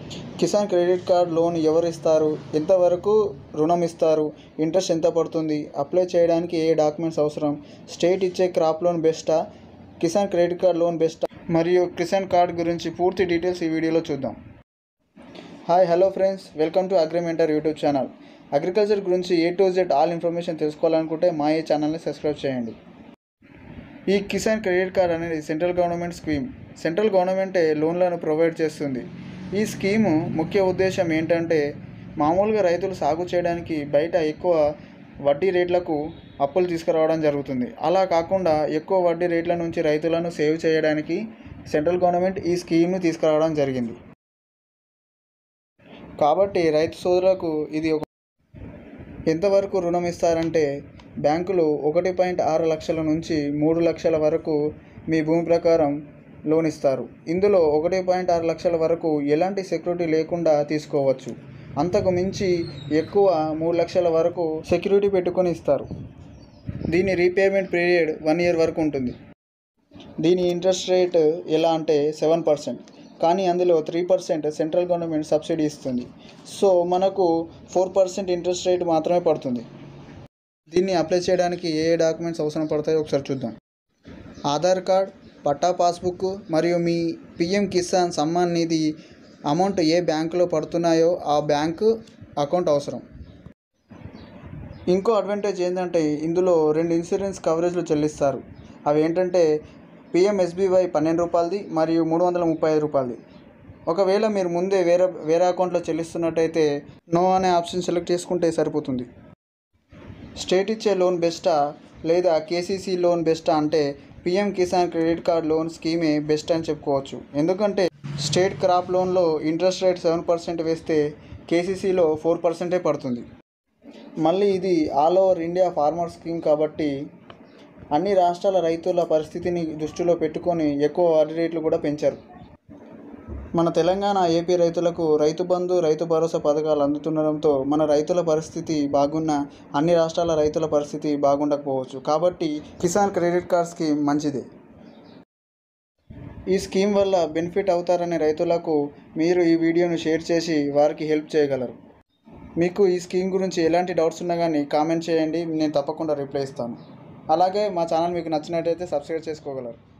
Kisan credit card loan ఎవరు ఇస్తారు ఎంతవరకు రుణం ఇస్తారు ఇంట్రెస్ట్ ఎంత పడుతుంది అప్లై చేయడానికి ఏ డాక్యుమెంట్స్ అవసరం స్టేట్ ఇచ్చే క్రాప్ లోన్ బెస్టా కిసాన్ క్రెడిట్ కార్డ్ లోన్ బెస్టా మరియు కిసాన్ కార్డ్ గురించి పూర్తి డీటెయిల్స్ ఈ వీడియోలో చూద్దాం hi hello friends welcome to అగ్రిమెంటర్ యూట్యూబ్ ఛానల్ అగ్రికల్చర్ గురించి A to Z all information తెలుసుకోవాలనుకుంటే మా ఈ ఛానల్ని సబ్స్క్రైబ్ చేయండి ఈ కిసాన్ క్రెడిట్ కార్డ్ అనేది సెంట్రల్ గవర్నమెంట్ స్కీమ్ సెంట్రల్ గవర్నమెంటే లోన్లను ప్రొవైడ్ చేస్తుంది ఈ స్కీము ముఖ్య ఉద్దేశం ఏంటంటే మామూలుగా రైతులు సాగు చేయడానికి బయట ఎక్కువ వడ్డీ రేట్లకు అప్పులు తీసుకురావడం జరుగుతుంది అలా కాకుండా ఎక్కువ వడ్డీ రేట్ల నుంచి రైతులను సేవ్ చేయడానికి సెంట్రల్ గవర్నమెంట్ ఈ స్కీమ్ను తీసుకురావడం జరిగింది కాబట్టి రైతు సోదరులకు ఇది ఒక ఎంతవరకు రుణం ఇస్తారంటే బ్యాంకులు ఒకటి పాయింట్ ఆరు లక్షల నుంచి మూడు లక్షల వరకు మీ భూమి ప్రకారం లోన్ ఇస్తారు ఇందులో ఒకటి పాయింట్ ఆరు లక్షల వరకు ఎలాంటి సెక్యూరిటీ లేకుండా తీసుకోవచ్చు అంతకు మించి ఎక్కువ మూడు లక్షల వరకు సెక్యూరిటీ పెట్టుకొని ఇస్తారు దీని రీపేమెంట్ పీరియడ్ వన్ ఇయర్ వరకు ఉంటుంది దీని ఇంట్రెస్ట్ రేట్ ఎలా అంటే సెవెన్ పర్సెంట్ కానీ అందులో three percent central government subsidy ఇస్తుంది సో మనకు ఫోర్ పర్సెంట్ ఇంట్రెస్ట్ రేట్ మాత్రమే పడుతుంది దీన్ని అప్లై చేయడానికి ఏ ఏ డాక్యుమెంట్స్ అవసరం పడతాయో ఒకసారి చూద్దాం ఆధార్ కార్డ్ పట్టా పాస్బుక్ మరియు మీ పిఎం కిసాన్ సమ్మాన్ నిధి అమౌంట్ ఏ బ్యాంకులో పడుతున్నాయో ఆ బ్యాంకు అకౌంట్ అవసరం ఇంకో అడ్వాంటేజ్ ఏంటంటే ఇందులో రెండు ఇన్సూరెన్స్ కవరేజ్లు చెల్లిస్తారు అవి ఏంటంటే పిఎంఎస్బీవై పన్నెండు రూపాయలది మరియు మూడు వందల ముప్పై ఐదు రూపాయలది ఒకవేళ మీరు ముందే వేరే వేరే అకౌంట్లో చెల్లిస్తున్నట్టయితే నో అనే ఆప్షన్ సెలెక్ట్ చేసుకుంటే సరిపోతుంది స్టేట్ ఇచ్చే లోన్ బెస్టా లేదా కేసీసీ లోన్ బెస్టా అంటే PM Kisan credit card loan స్కీమే బెస్ట్ అని చెప్పుకోవచ్చు ఎందుకంటే స్టేట్ క్రాప్ లోన్లో ఇంట్రెస్ట్ రేట్ సెవెన్ పర్సెంట్ వేస్తే కేసీసీలో ఫోర్ పర్సెంటే పడుతుంది మళ్ళీ ఇది all over India farmer scheme కాబట్టి అన్ని రాష్ట్రాల రైతుల పరిస్థితిని దృష్టిలో పెట్టుకొని ఎక్కువ వడ్డీ రేట్లు కూడా పెంచారు మన తెలంగాణ ఏపీ రైతులకు రైతు బంధు రైతు భరోసా పథకాలు అందుతుండడంతో మన రైతుల పరిస్థితి బాగున్న అన్ని రాష్ట్రాల రైతుల పరిస్థితి బాగుండకపోవచ్చు కాబట్టి కిసాన్ క్రెడిట్ కార్డ్ స్కీమ్ మంచిదే ఈ స్కీమ్ వల్ల బెనిఫిట్ అవుతారనే రైతులకు మీరు ఈ వీడియోను షేర్ చేసి వారికి హెల్ప్ చేయగలరు మీకు ఈ స్కీమ్ గురించి ఎలాంటి డౌట్స్ ఉన్నా కానీ కామెంట్ చేయండి నేను తప్పకుండా రిప్లై ఇస్తాను అలాగే మా ఛానల్ మీకు నచ్చినట్టయితే సబ్స్క్రైబ్ చేసుకోగలరు